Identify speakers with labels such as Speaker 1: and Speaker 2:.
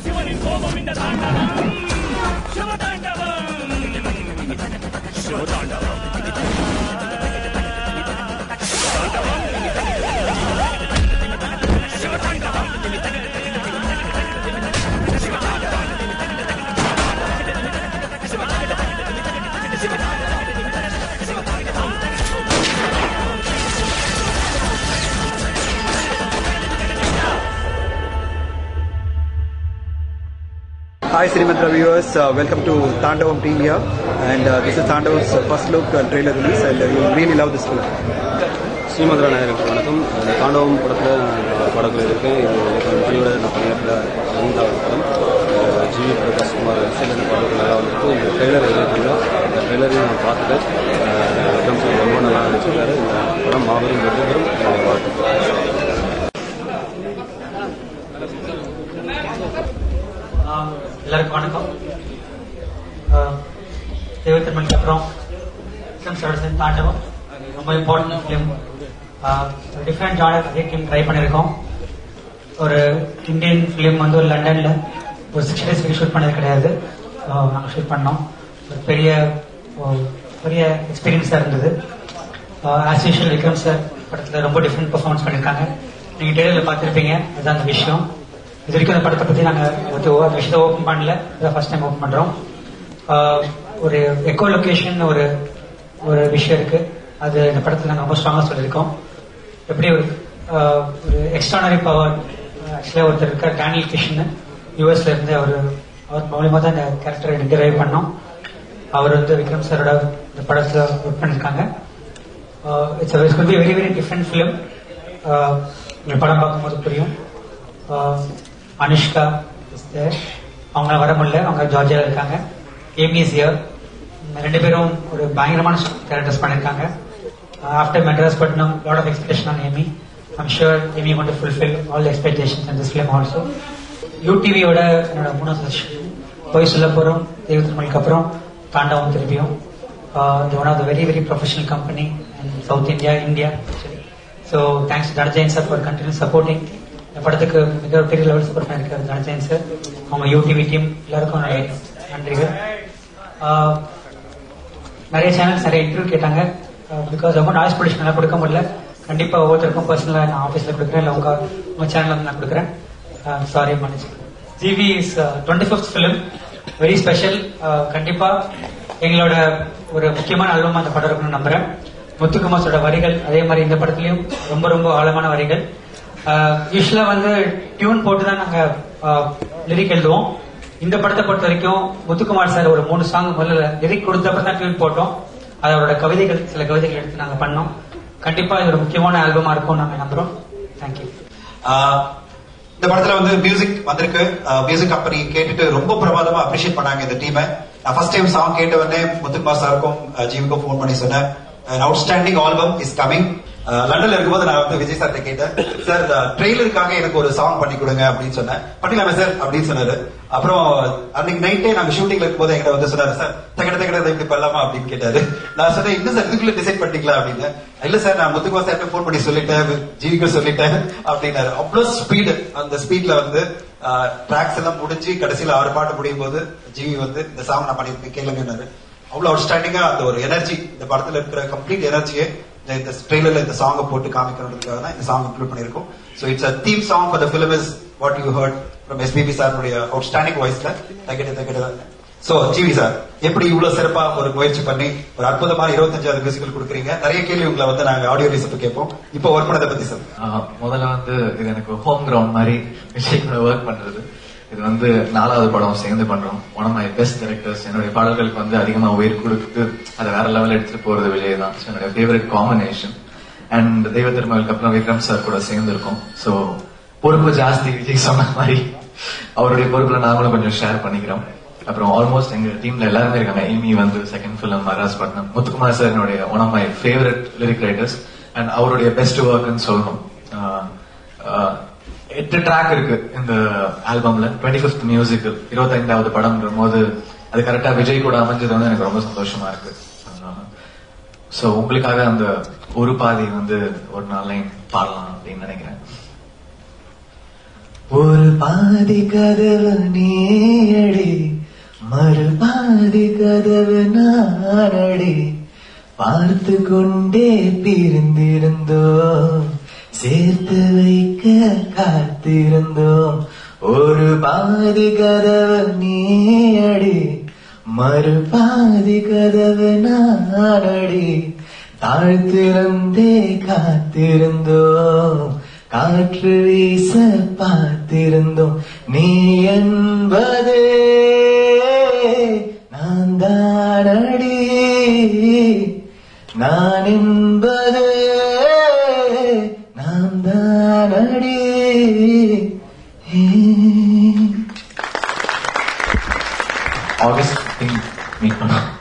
Speaker 1: சிவனின் கோபம் இந்த தாண்டவம் சிவதாண்டவம் சிவதாண்டவம்
Speaker 2: Hi Srimantra viewers, uh, welcome to Tandavam team here and uh, this is Tandavam's uh, first look uh, trailer release and uh, you will really love this film.
Speaker 3: ஸ்ரீமதுரா நாயருக்கு வணக்கம் இந்த தாண்டவம் படத்தில் படத்தில் இருக்கேன் இது கம்பெனியோட நான் பணியாற்ற ஐந்தாவது படம் அஹ் ஜிவி பிரகாஷ் குமார் சேலன் பாடல்களாக வந்துட்டு இந்த ட்ரெய்லர் எழுதியிருக்கோம் இந்த ட்ரெய்லரையும் நான் பார்த்துட்டு அஹ் விக்ரம் சார் ரொம்ப நல்லா நடிச்சிருக்காரு இந்த படம் மாபெரும் வெற்றி பெறும் என்னுடைய வாழ்த்துக்கள்
Speaker 4: ஆஹ் எல்லாருக்கும் வணக்கம் தேவத்தன்மலுக்கு அப்புறம் விக்ரம் சார் தாண்டவம் ரொம்ப இம்பார்ட்டன்ட் ஃபிலிம் டிஃப்ரெண்ட் ஜானர் அதே டீம் ட்ரை பண்ணியிருக்கோம் ஒரு இந்தியன் ஃபிலிம் வந்து ஒரு லண்டனில் ஒரு சிக்ஸ் டேஸ் வரைக்கும் ஷூட் பண்ணது கிடையாது நாங்கள் ஷூட் பண்ணோம் ஒரு பெரிய ஒரு பெரிய எக்ஸ்பீரியன்ஸாக இருந்தது ஆஸ் யூஷுவல் விக்ரம் சார் படத்தில் ரொம்ப டிஃப்ரெண்ட் பெர்ஃபார்மன்ஸ் பண்ணியிருக்காங்க நீங்கள் டெய்லரில் பார்த்துருப்பீங்க அதுதான் அந்த விஷயம் இது வரைக்கும் அந்த படத்தை பற்றி நாங்கள் அந்த விஷயத்தை ஓப்பன் பண்ணல இதான் ஃபர்ஸ்ட் டைம் ஓப்பன் பண்ணுறோம் ஒரு எக்கோ லொகேஷன் ஒரு ஒரு விஷயம் இருக்கு அது இந்த படத்தில் நாங்கள் ரொம்ப ஸ்ட்ராங்காக சொல்லியிருக்கோம் எப்படி ஒரு ஆஹ், ஒரு எக்ஸ்ட்ரானரி பவர் ஆக்சுவலாக ஒருத்தர் இருக்கார் டேனியல் கிஷன் யூஎஸ்ல இருந்து அவர் அவர் மூலியமா தான் இந்த கேரக்டரை டிரைவ் பண்ணோம் அவர் வந்து விக்ரம் சாரோட இந்த படத்தில் ஒர்க் பண்ணியிருக்காங்க it's it's be very very different film இந்த படம் பார்க்கும்போது புரியும் ஆஹ், அனுஷ்கா is there. அவங்க வர முடியல அவங்க ஜார்ஜியால இருக்காங்க ஏமிஸ் இயர் ரெண்டு பேரும் ஒரு பயங்கரமான கேரக்டர்ஸ் பண்ணியிருக்காங்க after Madras Patnam lot of expectation on Amy I'm sure Amy கொண்டு fulfil all expectations and this film also யூடிவியோட என்னோட மூணாவது வருஷம் போய் சொல்ல போகிறோம் தெய்வத்திருமலுக்கு அப்புறம் தாண்டவம் திருப்பியும் one of the very very professional company and south India India so thanks Dhananjayan sir for continue supporting இந்த படத்துக்கு மிகப்பெரிய லெவல் சப்போர்ட் பண்ணியிருக்காரு தனஜெயின் சார் அவங்க யூடிவி டீம் எல்லாருக்கும் என்னுடைய நன்றிகள் ஆஹ், நிறைய சேனல்ஸ் நிறைய இன்டர்வியூ கேட்டாங்க பிகாஸ் ரொம்ப நாய்ஸ் பொல்யூஷன் எல்லாம் கொடுக்க முடியல கண்டிப்பா ஒவ்வொருத்தருக்கும் பர்சனலா நான் ஆஃபீஸ்ல கொடுக்குறேன் இல்லை உங்க உங்க சேனல்ல வந்து நான் கொடுக்குறேன் சாரி மன்னிச்சு GV is twenty fifth film very special கண்டிப்பா எங்களோட ஒரு முக்கியமான ஆல்பம் அந்த படம் இருக்கும்னு நம்புறேன் முத்துக்குமாரோட வரிகள் அதே மாதிரி இந்த படத்துலயும் ரொம்ப ரொம்ப ஆழமான வரிகள் யூஸ்வலா வந்து டியூன் போட்டு தான் நாங்க லிரிக் எழுதுவோம் இந்த படத்தை பொறுத்த வரைக்கும் முத்துக்குமார் சார் ஒரு மூணு சாங் முதல்ல லிரிக் கொடுத்தப்ப தான் டியூன் போட்டோம் அது அவரோட கவிதைகள் சில கவிதைகள் எடுத்து நாங்க பண்ணோம் கண்டிப்பா இது ஒரு முக்கியமான ஆல்பமா இருக்கும் நாங்க நம்புறோம் தேங்க்யூ
Speaker 5: ஆஹ் இந்த படத்துல வந்து மியூசிக் வந்திருக்கு மியூசிக் கம்பெனி கேட்டுட்டு ரொம்ப பிரமாதமா அப்ரிஷியேட் பண்ணாங்க இந்த டீமை நான் ஃபர்ஸ்ட் டைம் சாங் கேட்ட உடனே முத்துக்குமார் சாருக்கும் அஹ், ஜீவுக்கும் ஃபோன் பண்ணி சொன்னேன் அவுட்ஸ்டாண்டிங் ஆல்பம் இஸ் கமிங் லண்டன்ல இருக்கும்போது நான் வந்து விஜய் சார்ட்ட கேட்டேன் சார் ட்ரெய்லருக்காக எனக்கு ஒரு சாங் பண்ணி கொடுங்க அப்படின்னு சொன்னேன் பண்ணிக்கலாமே சார் அப்படின்னு சொன்னாரு அப்புறம் அன்னைக்கு நைட்டே நாங்க ஷூட்டிங்ல இருக்கும்போது என்கிட்ட வந்து சொன்னாரு சார் தகட தகட இப்படி பண்ணலாமா அப்படின்னு கேட்டாரு நான் சொன்னேன் இன்னும் சார் இதுக்குள்ள டிசைட் பண்ணிக்கலாம் அப்படின்னு இல்ல சார் நான் முத்துக்குமார் சார்ட்ட ஃபோன் பண்ணி சொல்லிட்டேன் ஜீவிக்கு சொல்லிட்டேன் அப்படின்னாரு அவ்வளவு ஸ்பீடு அந்த ஸ்பீட்ல வந்து ட்ராக்ஸ் எல்லாம் முடிஞ்சு கடைசியில ஆறு பாட்டு முடியும் போது ஜிவி வந்து இந்த சாங் நான் பண்ணிருக்கேன் கேளுங்கன்னாரு அவ்வளவு அவுட்ஸ்டாண்டிங்கா அந்த ஒரு எனர்ஜி இந்த படத்துல இருக்கிற கம்ப்ளீட் எனர்ஜியே இந்த ட்ரெய்லர்ல இந்த சாங்கை போட்டு காமிக்கணுன்றதுக்காக தான் இந்த சாங் இன்க்ளூட் பண்ணிருக்கோம் so it's a theme song for the film is what you heard from SPB சாருடைய அவுட்ஸ்டாண்டிங் வாய்ஸ்ல தகிட்ட தகிட்ட சோ ஜிவி சார் எப்படி இவ்வளவு சிறப்பா ஒரு முயற்சி பண்ணி ஒரு அற்புதமான இருபத்தஞ்சாவது மியூசிக்கல் கொடுக்குறீங்க நிறைய கேள்வி உங்களை வந்து நாங்க ஆடியோ ரிசப்ட் கேட்போம் இப்போ ஒர்க் பண்ணதை பத்தி சொல்லுங்க
Speaker 6: ஆஹ் முதல்ல வந்து இது எனக்கு ஹோம் கிரவுண்ட் மாதிரி விஜய் கூட ஒர்க் பண்றது இது வந்து நாலாவது படம் சேர்ந்து பண்றோம் one of my best directors என்னுடைய பாடல்களுக்கு வந்து அதிகமா உயிர் கொடுத்து அதை வேற லெவல் எடுத்துட்டு போறது விஜய் தான் So, என்னுடைய ஃபேவரட் காம்பினேஷன் அண்ட் தெய்வ திருமலுக்கு அப்புறம் விக்ரம் சார் கூட சேர்ந்து இருக்கோம் ஸோ பொறுப்பு ஜாஸ்தி விஜய் சொன்ன மாதிரி அவருடைய பொறுப்புல நாங்களும் கொஞ்சம் ஷேர் பண்ணிக்கிறோம் அப்புறம் ஆல்மோஸ்ட் எங்க டீம்ல எல்லாருமே இருக்காங்க ஏமி வந்து second film Madras Patnam Muthukumar sir என்னுடைய one of my favourite lyric writers and அவருடைய பெஸ்ட் ஒர்க்னு சொல்லணும் ஆஹ் ஆஹ் எட்டு ட்ராக் இருக்கு இந்த ஆல்பம்ல டுவெண்ட்டி ஃபிஃப்த் மியூசிக் இருபத்தைந்தாவது படம்ன்ற போது அது கரெக்டா விஜய் கூட அமைஞ்சது வந்து எனக்கு ரொம்ப சந்தோஷமா இருக்கு சோ உங்களுக்காக அந்த ஒரு பாதி வந்து ஒரு நாள் லைன் பாடலாம் அப்படின்னு நினைக்கிறேன் ஒரு பாதி கதவு நீயடி மறு பாதி கதவு நானடி பார்த்து கொண்டே பிரிந்திருந்தோம் சேர்த்து வைக்க காத்திருந்தோம் ஒரு பாதி கதவு நீயடி மறு பாதி கதவு நானடி தாழ்த்திருந்தே காத்திருந்தோம் காற்று வீச பார்த்திருந்தோம் நீ என்பது நான் தானடி நான் என்பது நான் தானடி ஆகஸ்ட் மீட் பண்ணோம்